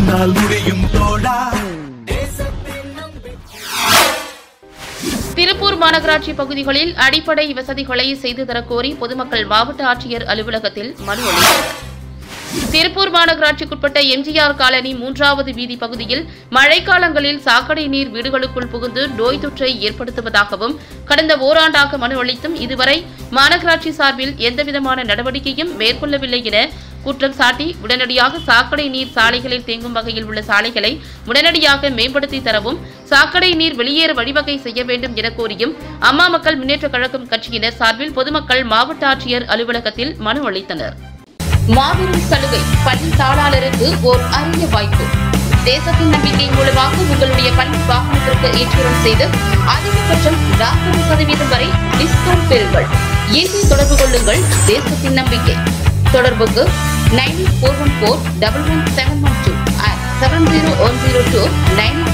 உன்னால் முடியும் தோழா திருப்பூர் மாநகராட்சி பகுதிகளில் அடிப்படை வசதிகளை செய்து தரக்கோரி பொதுமக்கள் மாவட்ட ஆட்சியர் அலுவலகத்தில் மனு அளித்தனர் திருப்பூர் மாநகராட்சிக்குட்பட்ட எம்ஜிஆர் காலனி மூன்றாவது வீதி பகுதியில் மழைக்காலங்களில் சாக்கடை நீர் வீடுகளுக்குள் புகுந்து நோய் தொற்றை ஏற்படுத்துவதாகவும் கடந்த ஓராண்டாக மனு அளித்தும் இதுவரை மாநகராட்சி சார்பில் எந்தவிதமான நடவடிக்கையும் மேற்கொள்ளவில்லை என குற்றம் சாட்டி உடனடியாக சாக்கடை நீர் சாலைகளில் தேங்கும் வகையில் உள்ள சாலைகளை உடனடியாக மேம்படுத்தி தரவும் சாக்கடை நீர் வெளியேற வழிவகை செய்ய வேண்டும் என கோரியும் அம்மா மக்கள் முன்னேற்றக் கழகம் கட்சியினர் சார்பில் பொதுமக்கள் மாவட்ட ஆட்சியர் அலுவலகத்தில் மனு அளித்தனர் மாபெரும் சலுகை பள்ளி தாளாளருக்கு ஓர் அரிய வாய்ப்பு தேசத்தின் நம்பிக்கை மூலமாக உங்களுடைய பள்ளி வாகனத்திற்கு இன்சூரன்ஸ் செய்து அதிகபட்சம் நாற்பது சதவீதம் வரை டிஸ்கவுண்ட் பெறுங்கள் இன்று தொடர்பு கொள்ளுங்கள் தேசத்தின் நம்பிக்கை தொடர்புக்கு nine four one four double one seven one two seven zero one zero two nine